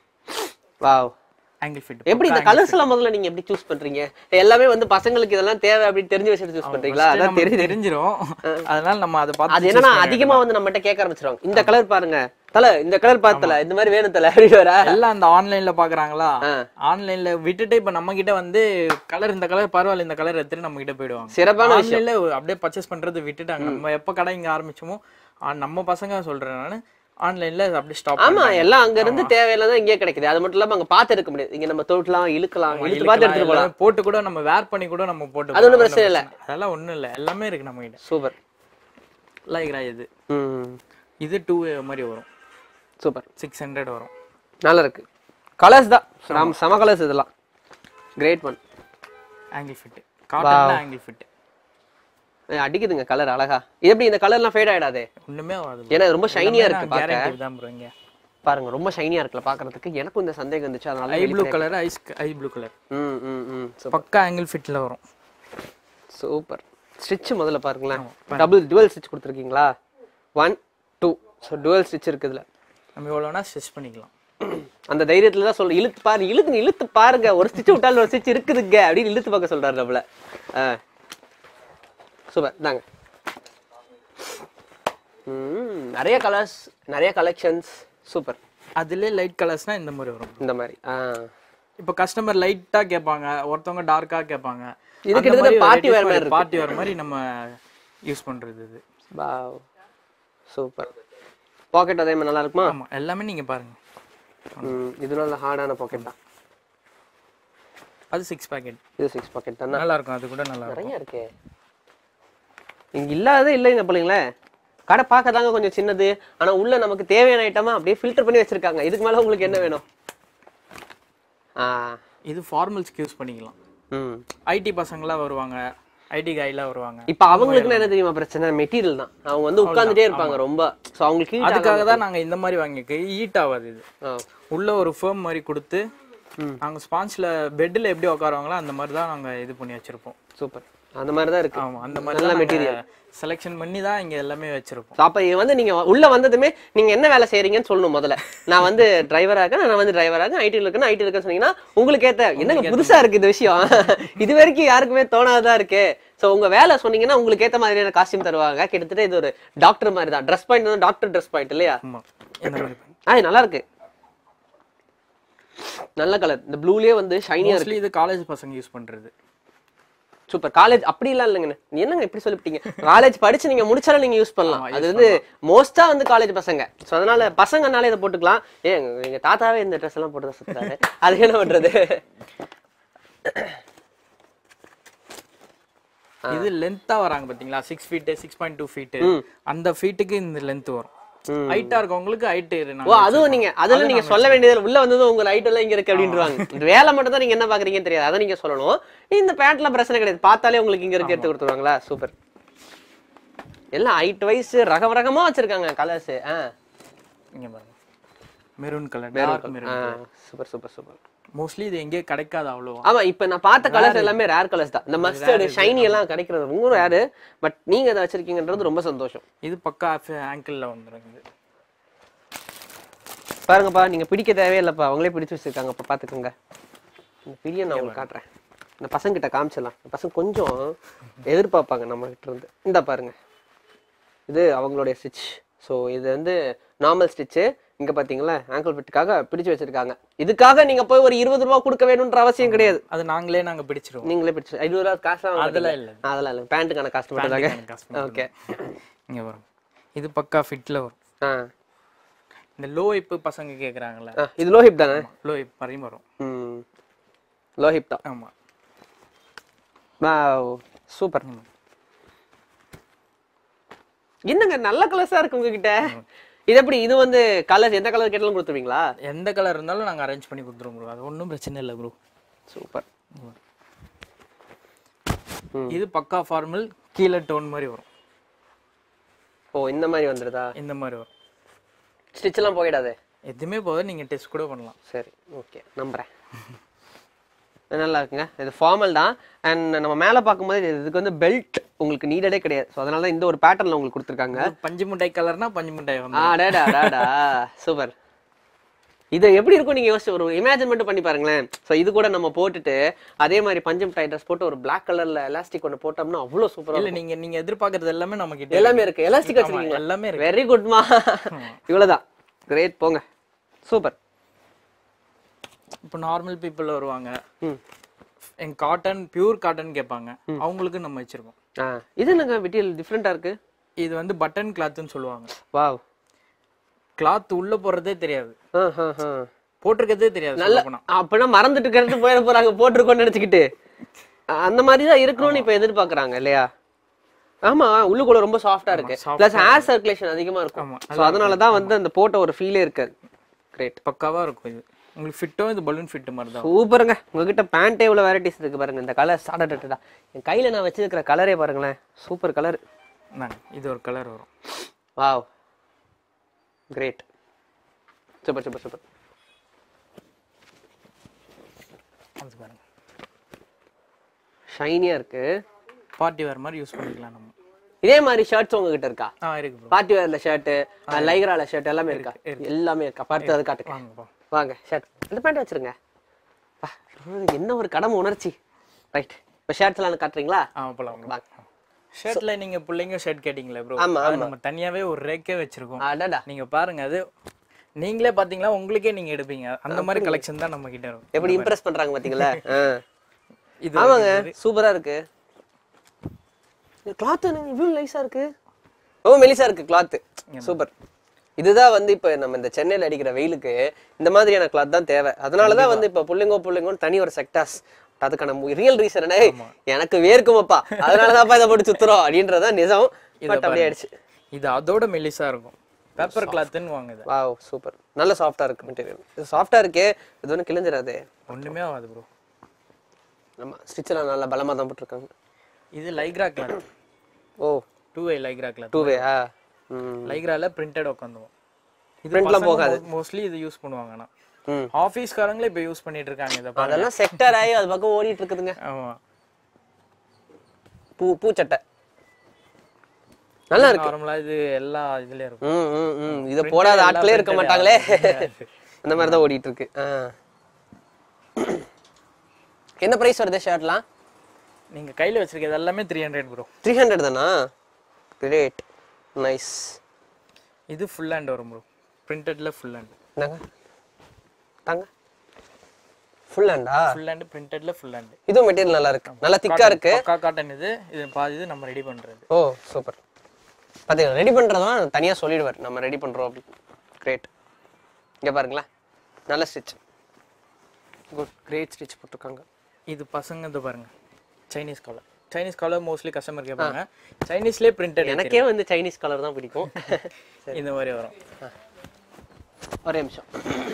வாவ்
ஆங்கிள் ஃபிட்
எப்படி இந்த கலர்ஸ் எல்லாம் முதல்ல நீங்க எப்படி சூஸ் பண்றீங்க எல்லாமே வந்து பசங்களுக்கு இதெல்லாம் தேவை அப்படின்னு தெரிஞ்சு வச்சுட்டு சூஸ் பண்றீங்களா அதான்
நமக்கு
தெரியுது
தெரிஞ்சிரும் அதனால நம்ம அதை பார்த்து
அது என்னன்னா அதிகமா வந்து நம்மகிட்ட கேட்க ஆரம்பிச்சிருவாங்க இந்த கலர் பாருங்க தல இந்த கலர் பார்த்தல இந்த மாதிரி வேணும் தல அப்படி வரா
எல்லாம் அந்த ஆன்லைன்ல பாக்குறாங்களா
ஆ.
ஆன்லைன்ல விட்டுட்டு இப்ப நம்ம கிட்ட வந்து கலர் இந்த கலர் பரவாயில்ல இந்த கலர் எடுத்துட்டு நம்ம கிட்ட போயிடுவாங்க
சிறப்பான விஷயம்
ஆன்லைன்ல அப்படியே பர்ச்சேஸ் பண்றது விட்டுட்டாங்க நம்ம எப்ப கடை இங்க ஆரம்பிச்சோமோ ஆ, நம்ம பசங்க சொல்றேன் நானு ஆன்லைன்ல அப்படியே ஸ்டாப்
ஆமா எல்லாம் அங்க இருந்து தேவையில்லாத இங்கே கிடைக்குது அது மட்டும் இல்லாம அங்க பார்த்து எடுக்க முடியாது இங்க நம்ம தொட்டலாம் இழுக்கலாம் இழுத்து பார்த்து எடுத்துட்டு போலாம்
போட்டு கூட நம்ம வேர் பண்ணி கூட நம்ம போட்டு
அது ஒண்ணும்
போலாம்.
பிரச்சனை இல்ல.
அதெல்லாம் ஒண்ணும் இல்ல எல்லாமே இருக்கு நம்ம கிட்ட
சூப்பர்
லைக்ரா இது
ம்
இது டூ மாதிரி வரும்
சூப்பர்
சிக்ஸ் ஹண்ட்ரட் வரும்
நல்லா இருக்கு கலர்ஸ் தான் செம- செம கலர்ஸ் இதெல்லாம் கிரேட் ஒன்
ஆங்கிள் ஃபிட் காட்டன்ல ஆங்கிள் ஃபிட்
அடிக்குதுங்க கலர் அழகா இது எப்படி இந்த கலர்லாம் ஃபேட் ஆயிடாதே
ஒண்ணுமே ஆகாது
ஏன்னா இது ரொம்ப ஷைனியா இருக்கு பாக்க
கேரண்டி தான் ப்ரோ இங்க
பாருங்க ரொம்ப ஷைனியா இருக்குல்ல பாக்குறதுக்கு எனக்கும் இந்த சந்தேகம் இருந்துச்சு அதனால
ice blue colour ice ice blue colour
ம் ம் ம்
பக்கா ஆங்கிள் ஃபிட்ல வரும்
சூப்பர் ஸ்டிச் முதல்ல பாருங்களேன் டபுள் டுவல் ஸ்டிச் கொடுத்துருக்கீங்களா one two so dual stitch இருக்குதுல
நம்ம எவ்வளோனா ஸ்டிச் பண்ணிக்கலாம்
அந்த தைரியத்துல தான் சொல்ற இழுத்து பாரு இழுத்து இழுத்து பாருங்க ஒரு ஸ்டிச் விட்டாலும் ஒரு ஸ்டிச் இருக்குதுங்க அப்படின்னு இழுத்து பார்க்க சொல்றாரு நம்மள சூப்பர் தாங்க ம் நிறைய கலர்ஸ் நிறைய கலெக்ஷன்ஸ் சூப்பர்
அதுலயே லைட் கலர்ஸ்னா இந்த மாதிரி வரும்
இந்த மாதிரி ஆ
இப்போ கஸ்டமர் லைட்டா கேட்பாங்க ஒருத்தவங்க டார்க்கா கேட்பாங்க
இது கிட்டத்தட்ட party wear மாதிரி இருக்கு.
பார்ட்டி வேர் மாதிரி நம்ம யூஸ் பண்றது இது
வாவ் சூப்பர் பாக்கெட் அதே மாதிரி நல்லா இருக்குமா
ஆமா எல்லாமே நீங்க பாருங்க
ம் இது நல்ல ஹார்டான பாக்கெட் தான்
அது சிக்ஸ் பாக்கெட்
இது சிக்ஸ் பாக்கெட் தானே
நல்லா இருக்கும் அது கூட நல்லா இருக்கும்
நிறைய இருக்கே இங்க இல்லாததே இல்லைங்க பிள்ளைங்களே கடை பார்க்க தாங்க கொஞ்சம் சின்னது ஆனா உள்ள நமக்கு தேவையான ஐட்டமா அப்படியே ஃபில்டர் பண்ணி வச்சிருக்காங்க இதுக்கு மேல உங்களுக்கு என்ன வேணும் ஆ
இது ஃபார்மல்ஸ்க்கு யூஸ் பண்ணிக்கலாம்
ம்
ஐடி பசங்களாம் வருவாங்க ஐடி கைலாம் வருவாங்க
இப்ப அவங்களுக்கு என்ன தெரியுமா பிரச்சனை மெட்டீரியல் தான் அவங்க வந்து உட்கார்ந்துட்டே இருப்பாங்க ரொம்ப சோ அவங்களுக்கு heat
அதுக்காக தான் நாங்க இந்த மாதிரி வாங்கிக்க ஹீட் ஆகாது இது
ஆ.
உள்ள ஒரு ஃபேம் மாதிரி கொடுத்து நாங்க ஸ்பான்ச்ல பெட்ல எப்படி உட்காருவாங்களோ அந்த மாதிரி தான் நாங்க இது பண்ணி வச்சிருப்போம்
சூப்பர் அந்த மாதிரி தான் இருக்கு
ஆமா அந்த மாதிரி
நல்ல
தான்
மெட்டீரியல்
செலெக்ஷன் பண்ணி தான் இங்க எல்லாமே வச்சிருப்போம்
So, அப்ப இது வந்து நீங்க உள்ள வந்ததுமே நீங்க என்ன வேலை செய்றீங்கன்னு சொல்லணும் முதல்ல நான் வந்து டிரைவரா இருக்கேன் நான் வந்து டிரைவரா இருக்கேன் ஐடி இருக்கேன் ஐடி இருக்கேன்னு சொன்னீங்கன்னா உங்களுக்கு ஏத்த என்னங்க புதுசா இருக்கு இந்த விஷயம் இது வரைக்கும் யாருக்குமே தோணாததா இருக்கு சோ உங்க வேலை சொன்னீங்கன்னா உங்களுக்கு ஏத்த மாதிரியான காஸ்டியூம் தருவாங்க கிட்டத்தட்ட இது ஒரு டாக்டர் மாதிரி தான் ட்ரெஸ் பாயிண்ட் வந்து டாக்டர் ட்ரெஸ் பாயிண்ட் இல்லையா
ஆமா இந்த மாதிரி
ஆ நல்லா இருக்கு நல்ல கலர் இந்த ப்ளூலயே வந்து ஷைனியா இருக்கு
மோஸ்ட்லி இது காலேஜ் பசங்க யூஸ் பண்றது
சூப்பர் காலேஜ் அப்படி எல்லாம் இல்லைங்க நீ என்னங்க இப்படி சொல்லிவிட்டீங்க காலேஜ் படிச்சு நீங்க முடிச்சாலும் நீங்க யூஸ் பண்ணலாம் அது வந்து மோஸ்டா வந்து காலேஜ் பசங்க சோ அதனால பசங்கனால இதை போட்டுக்கலாம் ஏன் எங்க- எங்க தாத்தாவே இந்த ட்ரெஸ் எல்லாம் போட்டு தான் சுத்துறாரு அது என்ன பண்றது
இது லென்த்தா வராங்க பாத்தீங்களா six feet six point two feet அந்த ஃபீட்டுக்கு இந்த லென்த் வரும் ஹைட்டா இருக்கவங்களுக்கு ஹைட்
ஓ அதுவும் நீங்க அதெல்லாம் நீங்க சொல்ல வேண்டியது உள்ள வந்ததும் உங்க லைட் எல்லாம் இங்க இருக்கு அப்படின்றாங்க இந்த வேலை மட்டும் தான் நீங்க என்ன பாக்குறீங்கன்னு தெரியாது அதை நீங்க சொல்லணும் இந்த பேண்ட்லாம் பிரச்சனை கிடையாது பார்த்தாலே உங்களுக்கு இங்க இருக்கு எடுத்து கொடுத்துருவாங்களா சூப்பர் எல்லாம் ஹைட் வைஸ் ரகம் ரகமா வச்சிருக்காங்க கலர்ஸ் ஆ
இங்க பாருங்க maroon colour dark maroon
super super super
mostly இது எங்கேயே கிடைக்காது அவ்வளோ
ஆமா இப்ப நான் பார்த்த கலர்ஸ் எல்லாமே ரேர் கலர்ஸ் தான் இந்த மஸ்டர்டு ஷைனி எல்லாம் கிடைக்கிறது ரொம்ப ரேரு பட் நீங்க அதை வச்சிருக்கீங்கன்றது ரொம்ப சந்தோஷம்
இது பக்கா ஆங்கிள் வந்துரும் இது
பாருங்கப்பா நீங்க பிடிக்க தேவையில்லைப்பா அவங்களே பிடிச்சு வச்சிருக்காங்க இப்ப பாத்துக்கோங்க இந்த பிடிய நான் உங்களுக்கு காட்டுறேன் இந்த பசங்க கிட்ட காமிச்சிடலாம் இந்த பசங்க கொஞ்சம் எதிர்பார்ப்பாங்க நம்ம கிட்ட இருந்து இந்த பாருங்க இது அவங்களுடைய ஸ்டிச் ஸோ இது வந்து நார்மல் ஸ்டிச்சு இங்க பாத்தீங்களா ஆங்கிள் ஃபிட்டுக்காக பிடிச்சு வச்சிருக்காங்க இதுக்காக நீங்க போய் ஒரு இருபது ரூபா கொடுக்க வேணும்ன்ற அவசியம் கிடையாது
அது நாங்களே நாங்க பிடிச்சிருவோம்
நீங்களே பிடிச்சு ஐநூறு ரூபா காசு
அதெல்லாம் இல்ல.
அதெல்லாம் இல்லை பேண்ட்டுக்கான காஸ்ட் மட்டும் தாங்க ஓகே
இங்க வரும் இது பக்கா ஃபிட்ல வரும்
ஆ
இந்த லோ இப்பு பசங்க கேக்குறாங்கல்ல
ஆ, இது லோஹிப் தானே
லோ இப் வரையும் வரும்
ம் லோஹிப் தான்
ஆமா
சூப்பர் என்னங்க நல்ல கலர்ஸா இருக்கு உங்ககிட்ட இது எப்படி இது வந்து கலர் எந்த கலர் கேட்டாலும் கொடுத்துருவீங்களா
எந்த கலர் இருந்தாலும் நாங்க அரேஞ்ச் பண்ணி கொடுத்துருவோம் ப்ரோ அது ஒன்றும் பிரச்சனை இல்லை ப்ரோ
சூப்பர்
இது பக்கா ஃபார்மல் கீழே டோன் மாதிரி வரும்
ஓ இந்த மாதிரி வந்துடுதா
இந்த மாதிரி வரும்
ஸ்டிச் எல்லாம் போயிடாதே
எதுவுமே போதும் நீங்க டெஸ்ட் கூட பண்ணலாம்
சரி ஓகே நம்புறேன் நல்லா இருக்குங்க இது ஃபார்மல் தான் அண்ட் நம்ம மேலே பார்க்கும்போது இதுக்கு வந்து பெல்ட் உங்களுக்கு நீடடே கிடையாது ஸோ அதனால தான் இந்த ஒரு பேட்டர்ல உங்களுக்கு கொடுத்துருக்காங்க
இது பஞ்சு மிட்டாய் கலர்னா பஞ்சு மிட்டாய் வந்து
ஆடாடா அடாடா சூப்பர் இது எப்படி இருக்கும் நீங்க யோசிச்சு ஒரு இமேஜின் மட்டும் பண்ணி பாருங்களேன் ஸோ இது கூட நம்ம போட்டுட்டு அதே மாதிரி பஞ்சம் டை ட்ரெஸ் போட்டு ஒரு பிளாக் கலர்ல எலாஸ்டிக் ஒன்று போட்டோம்னா அவ்வளோ சூப்பரா
இல்ல நீங்க நீங்க எதிர்பார்க்கறது எல்லாமே நம்ம கிட்ட
எல்லாமே இருக்கு எலாஸ்டிக்
ஆமா,
வச்சிருக்கீங்க
எல்லாமே இருக்கு
வெரி குட்மா இவ்வளவுதான் கிரேட் போங்க சூப்பர்
இப்போ நார்மல் பீப்புள் வருவாங்க
ம்
எங்க காட்டன் பியூர் காட்டன் கேட்பாங்க அவங்களுக்கு நம்ம வச்சிருக்கோம்
ஆ இது என்னங்க மெட்டீரியல் டிஃப்ரெண்ட்டாக இருக்கு
இது வந்து பட்டன் கிளாத்னு சொல்லுவாங்க
வாவ்
கிளாத் உள்ள போறதே தெரியாது
ஆ ஆ ஆ
போட்டிருக்கதே தெரியாது
நல்ல
போனா
அப்படின்னா மறந்துட்டு கிடந்து போயிட போறாங்க போட்டிருக்கோம்னு நினைச்சுக்கிட்டு அ- அந்த மாதிரி தான் இருக்கணும்னு இப்ப எதிர்பார்க்கறாங்க இல்லையா ஆமா உள்ளுக்குள்ள ரொம்ப சாஃப்டா இருக்கு
soft
பிளஸ் ஏர் சர்க்குலேஷன் அதிகமா இருக்கும்
ஆமா,
ஸோ அதனால தான் வந்து அந்த போட்ட ஒரு ஃபீலே இருக்காது கிரேட்
பக்காவா இருக்கும் இது உங்களுக்கு ஃபிட்டும் இது பலூன் ஃபிட் மாதிரி தான்
சூப்பருங்க உங்ககிட்ட பேண்டே இவ்வளோ வெரைட்டிஸ் இருக்கு பாருங்க இந்த கலர் சாடட்டா என் கையில நான் வச்சிருக்கிற கலரே பாருங்களேன் சூப்பர் கலர்
நாங்க இது ஒரு கலர் வரும்
wow great super super super
அது பாருங்க
ஷைனியா இருக்கு
பார்ட்டி வேர் மாதிரி யூஸ் பண்ணிக்கலாம் நம்ம
இதே மாதிரி ஷர்ட்ஸ் உங்ககிட்ட இருக்கா
ஆ இருக்கு ப்ரோ
பார்ட்டி வேர்ல ஷர்ட் லைக்ரால ஷர்ட் எல்லாமே இருக்கா எல்லாமே இருக்கா பார்த்து அது காட்டுங்க
வாங்க பா
வாங்க ஷர்ட் இந்த பேண்ட் வச்சிருங்க பா, என்ன ஒரு கடமை உணர்ச்சி ரைட் இப்போ ஷர்ட்ஸ் எல்லாம் காட்டுறீங்களா
ஆ போலாம்
வாங்க
ஷர்ட்ல நீங்க பிள்ளைங்க ஷர்ட் கேட்டிங்களே ப்ரோ
ஆமா,
நம்ம தனியாவே ஒரு ரேக்கே வச்சிருக்கோம்
அடடா
நீங்க பாருங்க அது நீங்களே பாத்தீங்களா உங்களுக்கே நீங்க எடுப்பீங்க அந்த மாதிரி கலெக்ஷன் தான் நம்ம கிட்ட இருக்கும்
எப்படி இம்ப்ரெஸ் பண்றாங்க பாத்தீங்களா ஆ.
இது
ஆமாங்க சூப்பரா இருக்கு கிளாத் இவ்வளவு நைஸா இருக்கு ரொம்ப மெலிசா இருக்கு கிளாத் சூப்பர் இதுதான் வந்து இப்ப நம்ம இந்த சென்னையில அடிக்கிற வெயிலுக்கு இந்த மாதிரியான கிளாத் தான் தேவை அதனாலதான் வந்து இப்ப புள்ளிங்கோ புள்ளிங்கோன்னு தனி ஒரு செக்டாஸ் அதுக்கான ரியல் ரீசன் என்ன எனக்கு வேர்க்குமப்பா அதனாலதான்ப்பா இதை போட்டு சுத்துறோம் அப்படின்றதான் நிஜம் பட் அப்படியே ஆயிடுச்சு
இது அதோட மெல்லிசா இருக்கும் பேப்பர் கிளாத்னு வாங்க இது
வாவ் சூப்பர் நல்ல சாஃப்டா இருக்கு மெட்டீரியல் இது சாஃப்டா இருக்கே இது ஒன்றும் கிழிஞ்சிடாது
ஒண்ணுமே ஆகாது ப்ரோ
நம்ம ஸ்டிச்செல்லாம் நல்லா பலமா தான் போட்டிருக்காங்க
இது lycra cloth
oh
two way lycra cloth
two வேயா ம்
லைக்ரால பிரிண்டட் உட்காந்துவோம் இது
Printலாம் போகாது.
மோஸ்ட்லி இது யூஸ் பண்ணுவாங்க ஆனா
ம்
ஆபீஸ்காரங்களே இப்போ யூஸ் பண்ணிட்டு இருக்காங்க இதை பாருங்க
அதெல்லாம் செக்டர் ஆகி அது பக்கம் ஓடிட்டு இருக்குதுங்க
ஆமா
பூ பூச்சட்டை நல்லா இருக்கு
நார்மலா இது எல்லா இதுலயும் இருக்கும்
ம் ம் ம் இதை போடாத ஆட்களே இருக்க மாட்டாங்களே அந்த மாதிரி தான் ஓடிட்டு இருக்கு ஆ. என்ன பிரைஸ் வருது ஷர்ட்லாம்
நீங்க கையில வச்சிருக்கிறது எல்லாமே three hundred bro
three hundred தானா கிரேட் நைஸ்
இது ஃபுல் ஹேண்ட் வரும் ப்ரோ பிரிண்டட்ல ஃபுல் ஹேண்ட்
என்னங்க தாங்க ஃபுல் ஹேண்டா
ஃபுல் ஹேண்ட் பிரிண்டட்ல ஃபுல் ஹேண்ட்
இதுவும் மெட்டீரியல் நல்லா இருக்கு நல்லா திக்கா இருக்கு
பக்கா காட்டன் இது இது பாதி இது நம்ம ரெடி பண்றது
ஓ சூப்பர் பார்த்தீங்களா ரெடி பண்ணுறதும் தனியாக சொல்லிடுவார் நம்ம ரெடி பண்ணுறோம் அப்படி கிரேட் இங்கே பாருங்களேன் நல்ல ஸ்டிச் குட் கிரேட் ஸ்டிச் போட்டிருக்காங்க
இது பசங்க இது பாருங்க Chinese collar Chinese collar mostly customer கேட்பாங்க சைனீஸ்லேயே பிரிண்டட்
எனக்கே வந்து சைனீஸ் கலர் தான் பிடிக்கும்
இந்த மாதிரி வரும்
ஒரே நிமிஷம்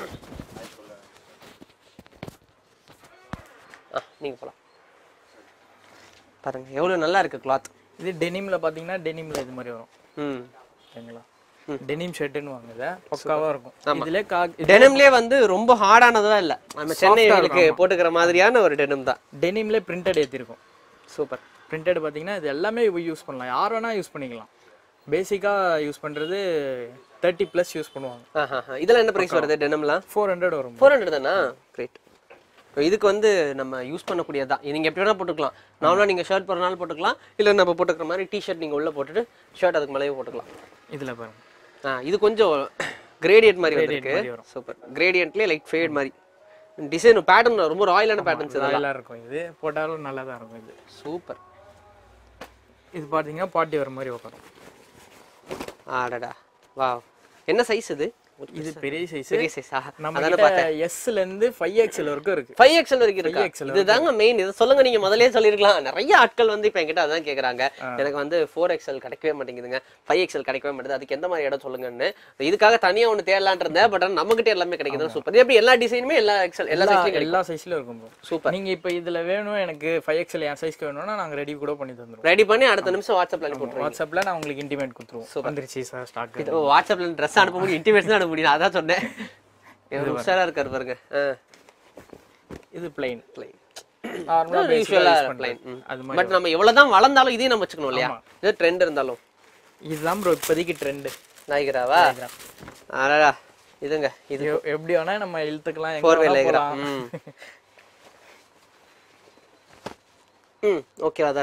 ஆ நீங்கள் போகலாம் பாருங்க எவ்வளோ நல்லா இருக்கு கிளாத்
இது டெனிம்ல பாத்தீங்கன்னா டெனிம்ல இது மாதிரி வரும்
ம்
ஓகேங்களா டெனிம் ஷர்ட்னு வாங்க இதை பக்காவா இருக்கும் இதுல கா
டெனிம்லேயே வந்து ரொம்ப ஹார்டானதெல்லாம் இல்லை நம்ம சென்னைகளுக்கு போட்டுக்கிற மாதிரியான ஒரு டெனிம் தான்
டெனிம்ல பிரிண்டட் ஏத்திருக்கும்
சூப்பர்
பிரிண்டட் பாத்தீங்கன்னா இது எல்லாமே யூஸ் பண்ணலாம் யார் வேணா யூஸ் பண்ணிக்கலாம் பேசிக்கா யூஸ் பண்றது தேர்ட்டி ப்ளஸ் யூஸ் பண்ணுவாங்க
ஆஹா இதெல்லாம் என்ன ப்ரைஸ் வருது டெனிம்லாம்
ஃபோர் ஹண்ட்ரட் வரும்
ஃபோர் ஹண்ட்ரட் தானா கிரேட் இதுக்கு வந்து நம்ம யூஸ் பண்ணக்கூடியதான் நீங்க எப்படி வேணா போட்டுக்கலாம் நார்மலாக நீங்க ஷர்ட் போடுறனால போட்டுக்கலாம் இல்லை நம்ம போட்டுக்கிற மாதிரி டிஷர்ட் நீங்க உள்ள போட்டுட்டு ஷர்ட் அதுக்கு மேலேயே போட்டுக்கலாம்
இதுல பாருங்க
ஆ இது கொஞ்சம் கிரேடியன்ட் மாதிரி வந்திருக்கு
மாதிரி வரும்.
சூப்பர் கிரேடியன்ட்லேயே லைக் ஃபேட் மாதிரி டிசைன் பேட்டர்ன் ரொம்ப ராயலான பேட்டர்ன்ஸ் இதெல்லாம்
நல்லா இருக்கும் இது போட்டாலும் நல்லா தான் இருக்கும் இது
சூப்பர்
இது பாத்தீங்கன்னா பார்ட்டி வர மாதிரி உட்காரும்
ஆடடா வா என்ன சைஸ் இது
இது பெரிய சைஸ்
பெரிய சைஸா
நம்ம
அதானே
கிட்ட எஸ்ல இருந்து ஃபைவ் எக்ஸ்எல் வரைக்கும் இருக்கு
ஃபைவ் எக்ஸல் வரைக்கும் இருக்கா
5XL
இதுதாங்க மெயின் இது சொல்லுங்க நீங்க முதல்லயே சொல்லிருக்கலாம் நிறைய ஆட்கள் வந்து இப்ப என்கிட்ட அதான் கேக்குறாங்க எனக்கு வந்து ஃபோர் எக்ஸல் கிடைக்கவே மாட்டேங்குதுங்க ஃபைவ் எக்ஸல் கிடைக்கவே மாட்டேங்குது அதுக்கு எந்த மாதிரி இடம் சொல்லுங்கன்னு இதுக்காக தனியா ஒண்ணு தேடலான் இருந்தேன் பட் நம்ம கிட்ட எல்லாமே கிடைக்குது சூப்பர் எப்படி எல்லா டிசைனுமே எல்லா எக்ஸல் எல்லா
எல்லா
சைஸ்லயும் கிடைக்கும்
எல்லா சைஸ்லயும் இருக்கும் bro.
சூப்பர்
நீங்க இப்ப இதுல வேணும் எனக்கு ஃபைவ் எக்ஸ்எல் என் சைஸ்க்கு வேணும்னா நாங்க ரெடி கூட பண்ணி தந்துருவோம்
ரெடி பண்ணி அடுத்த நிமிஷம் வாட்ஸ்அப்ல அனுப்பி விட்டுருவோம்
வாட்ஸ்அப்ல நான் உங்களுக்கு இன்டிமேட் கொடுத்துருவோம் வந்துருச்சு சார் ஸ்டாக்
ஓ வாட்ஸ்அப்ல ட்ரெஸ் அனுப்ப முடியும் இன்டிமேட்ஸ் தான் அனுப்ப முடியும் அதான் சொன்னேன் எவ்வளவு உஷாரா இருக்காரு பாருங்க
இது பிளைன்
பிளைன்
நார்மலா
யூஸ்வலா
யூஸ்
பிளைன்
பண்றது அது மாதிரி
பட் நம்ம எவ்வளவுதான் வளர்ந்தாலும் இதையும் நம்ம வச்சுக்கணும் இல்லையா
ஆமா.
இது ட்ரெண்ட் இருந்தாலும்
இதுதான் ப்ரோ இப்போதைக்கு ட்ரெண்ட்
நாய்கராவா அடடா இதுங்க இது
எப்படி வேணா நம்ம இழுத்துக்கலாம் எங்க
ஃபோர்
வேணா
வேலைகிறா
போலாம்
ம் ம் ஓகேவா தான் இருக்கு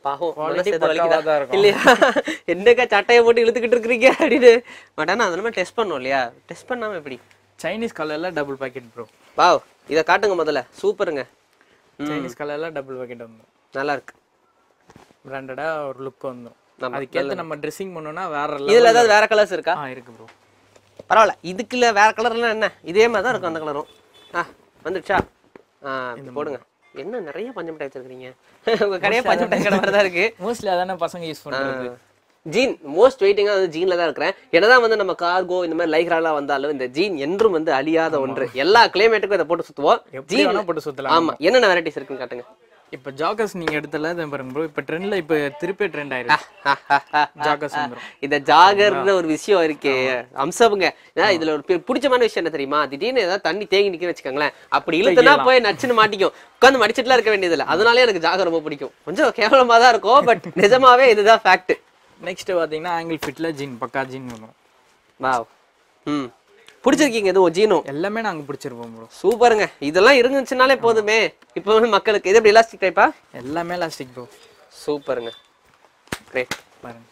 பாவம்
Quality
மனசு எதுவும்
பக்காவா
வலிக்குதா?
தான் இருக்கும்.
இல்லையா என்னக்கா சட்டையை போட்டு இழுத்துக்கிட்டு இருக்கிறீங்க அப்படின்னு பட் ஆனா அது நம்ம டெஸ்ட் பண்ணோம் இல்லையா டெஸ்ட் பண்ணாம எப்படி
சைனீஸ் கலர்ல டபுள் பாக்கெட் ப்ரோ
வாவ் இதை காட்டுங்க முதல்ல சூப்பருங்க
சைனீஸ் கலர்ல டபுள் பாக்கெட் வந்துடும்
நல்லா இருக்கு
பிராண்டடா ஒரு லுக் வந்துடும்
ஆமா,
அதுக்கேற்ற நம்ம ட்ரெஸ்ஸிங் பண்ணோம்னா வேற
இதுல
level
ஏதாவது வேற கலர்ஸ் இருக்கா
ஆ இருக்கு ப்ரோ
பரவாயில்ல இதுக்குள்ள வேற கலர்லாம் என்ன இதே மாதிரி தான் இருக்கும் அந்த கலரும் ஆ வந்துடுச்சா ஆ இப்படி போடுங்க என்ன நிறைய பஞ்சு மிட்டாய் வச்சிருக்கீங்க உங்க கடையே பஞ்சு மிட்டாய் கடை மாதிரி தான் இருக்கு
மோஸ்ட்லி அதானே பசங்க யூஸ் பண்றது
ஜீன் மோஸ்ட் வெயிட்டிங்காக வந்து ஜீன்ல தான் இருக்கிறேன் என்னதான் வந்து நம்ம கார்கோ இந்த மாதிரி லைக்ராலாம் வந்தாலும் இந்த ஜீன் என்றும் வந்து அழியாத ஒன்று எல்லா கிளைமேட்டுக்கும் இதை போட்டு சுத்துவோம்
எப்படி
ஜீன்
வேணா போட்டு சுத்தலாம்
ஆமா என்னென்ன வெரைட்டிஸ் இருக்குன்னு காட்டுங்க
இப்போ ஜாக்கர்ஸ் நீங்க எடுத்தல இதை பாருங்க ப்ரோ இப்போ ட்ரெண்ட்ல இப்போ திருப்பி ட்ரெண்ட் ஆயிருக்கு ஜாக்கர்ஸ் வந்துடும்
இந்த ஜாகர்ன்ற ஒரு விஷயம் இருக்கே அம்சமுங்க ஏன்னா இதுல ஒரு பி- பிடிச்சமான விஷயம் என்ன தெரியுமா திடீர்னு ஏதாவது தண்ணி தேங்கி நிக்க வச்சுக்கோங்களேன் அப்படி இழுத்துனா போய் நச்சுன்னு மாட்டிக்கும் உட்காந்து மடிச்சிட்டுலாம் இருக்க வேண்டியதில்ல அதனாலே எனக்கு ஜாகர் ரொம்ப பிடிக்கும் கொஞ்சம் கேவலமா தான் இருக்கும் பட் நிஜமாவே இதுதான் ஃபேக்ட்
நெக்ஸ்ட் பாத்தீங்கன்னா ஆங்கிள் ஃபிட்ல ஜீன் பக்கா ஜீன் வந்துடும்
வாவ் ம் பிடிச்சிருக்கீங்க எதுவும் ஜீனும்
எல்லாமே நாங்க பிடிச்சிருப்போம் ப்ரோ
சூப்பருங்க இதெல்லாம் இருந்துச்சுனாலே போதுமே இப்போ வந்து மக்களுக்கு இது எப்படி எலாஸ்டிக் டைப்பா
எல்லாமே எலாஸ்டிக் ப்ரோ
சூப்பருங்க கிரேட்
பாருங்க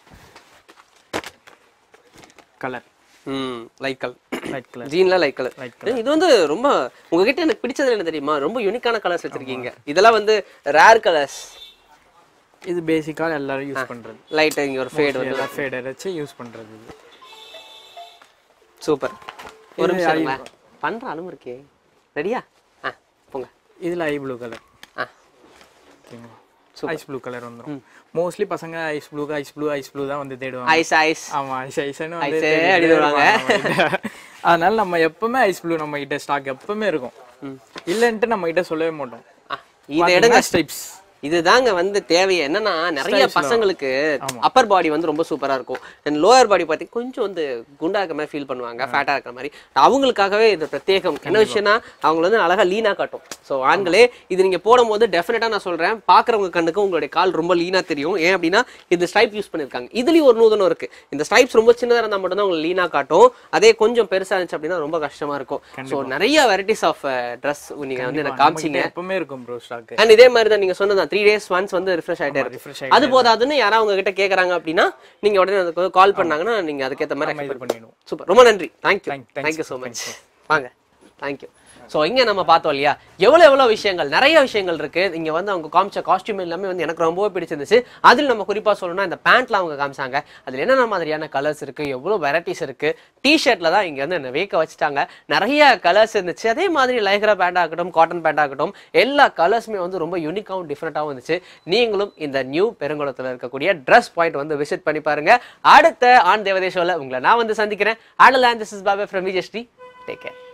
கலர்
ம் லைட் கலர்
லைட் கலர்
ஜீன்ல லைட் கலர்
Light
இது வந்து ரொம்ப உங்ககிட்ட எனக்கு பிடிச்சது என்ன தெரியுமா ரொம்ப யூனிக்கான கலர்ஸ் வச்சிருக்கீங்க இதெல்லாம் வந்து ரேர் கலர்ஸ்
இது பேசிக்கா எல்லாரும் யூஸ் பண்றது
லைட் இங்க ஒரு ஃபேட் வந்து
எல்லா ஃபேடர் வச்சு யூஸ் பண்றது இது
சூப்பர் ஒரு
இது
நிமிஷம் இருங்களேன். பண்ற அளவு இருக்கே ரெடியா ஆ போங்க
இதுல ஐ ப்ளூ கலர்
ஆ
ஓகேங்களா ஐஸ் ப்ளூ கலர் வந்துடும் மோஸ்ட்லி பசங்க ice blue ice blue ice blue தான் வந்து தேடுவாங்க
ஐஸ் ஐஸ்
ஆமா ஐஸ் ஐஸ்னு வந்து
ஐஸே
தேடிட்டே
அடின்னு வருவாங்க.
இருப்பாங்க நம்ம கிட்ட. அதனால நம்ம எப்பவுமே ஐஸ் ப்ளூ நம்ம கிட்ட ஸ்டாக் எப்பவுமே இருக்கும் இல்லைன்ட்டு நம்ம கிட்ட சொல்லவே மாட்டோம்
இதை எடுங்க
ஸ்டைப்ஸ்
இதுதாங்க வந்து தேவையே என்னன்னா நிறைய பசங்களுக்கு அப்பர் பாடி வந்து ரொம்ப சூப்பரா இருக்கும் அண்ட் லோயர் பாடி பார்த்தி கொஞ்சம் வந்து குண்டா இருக்க மாதிரி ஃபீல் பண்ணுவாங்க ஃபேட்டா இருக்கிற மாதிரி அவங்களுக்காகவே இது பிரத்யேகம் என்ன விஷயம்னா அவங்க வந்து அழகா லீனா காட்டும் ஸோ ஆண்களே இது நீங்க போடும்போது டெஃபினட்டா நான் சொல்றேன் பாக்குறவங்க கண்ணுக்கு உங்களுடைய கால் ரொம்ப லீனா தெரியும் ஏன் அப்படின்னா இந்த ஸ்டைப் யூஸ் பண்ணிருக்காங்க இதுலயும் ஒரு நூதனம் இருக்கு இந்த ஸ்டைப்ஸ் ரொம்ப சின்னதா இருந்தா மட்டும் தான் உங்களுக்கு லீனா காட்டும் அதே கொஞ்சம் பெருசா இருந்துச்சு அப்படின்னா ரொம்ப கஷ்டமா இருக்கும் ஸோ நிறைய வெரைட்டிஸ் ஆஃப் ட்ரெஸ் நீங்க வந்து எனக்கு காமிச்சீங்க
எப்பவுமே இருக்கும் ப்ரோ ஸ்டாக்
அண்ட் இதே மாதிரி தான் நீங்க சொன்னதான் த்ரீ டேஸ் ஒன்ஸ் வந்து ரிஃப்ரெஷ் ஆயிட்டே இருக்கு
refresh
அது போதாதுன்னு யாராவது உங்ககிட்ட கேக்குறாங்க அப்படின்னா நீங்க உடனே அதுக்கு கால் பண்ணாங்கன்னா நீங்க அதுக்கேத்த மாதிரி
இது பண்ணிடுவோம்
சூப்பர் ரொம்ப நன்றி thank you
Thank- thanks,
thank you so much வாங்க தேங்க்யூ ஸோ இங்க நம்ம பார்த்தோம் இல்லையா எவ்வளவு எவ்வளவு விஷயங்கள் நிறைய விஷயங்கள் இருக்கு இங்க வந்து அவங்க காமிச்ச காஸ்டியூம் எல்லாமே வந்து எனக்கு ரொம்பவே பிடிச்சிருந்துச்சு அதில் நம்ம குறிப்பா சொல்லணும்னா இந்த பேண்ட்ல அவங்க காமிச்சாங்க அதுல என்னென்ன மாதிரியான கலர்ஸ் இருக்கு எவ்வளவு வெரைட்டிஸ் இருக்கு டிஷர்ட்ல தான் இங்க வந்து என்ன வேக்க வச்சுட்டாங்க நிறைய கலர்ஸ் இருந்துச்சு அதே மாதிரி லைக்ரா பேண்ட் ஆகட்டும் காட்டன் பேண்ட் ஆகட்டும் எல்லா கலர்ஸுமே வந்து ரொம்ப யூனிக்காகவும் டிஃப்ரெண்ட்டாகவும் இருந்துச்சு நீங்களும் இந்த நியூ பெருங்குளத்தில் இருக்கக்கூடிய ட்ரெஸ் பாயிண்ட் வந்து விசிட் பண்ணி பாருங்க அடுத்த ஆண் தேவதேஷோல உங்களை நான் வந்து சந்திக்கிறேன் ஆடலாண்ட் this is Babe from Vijayasri take care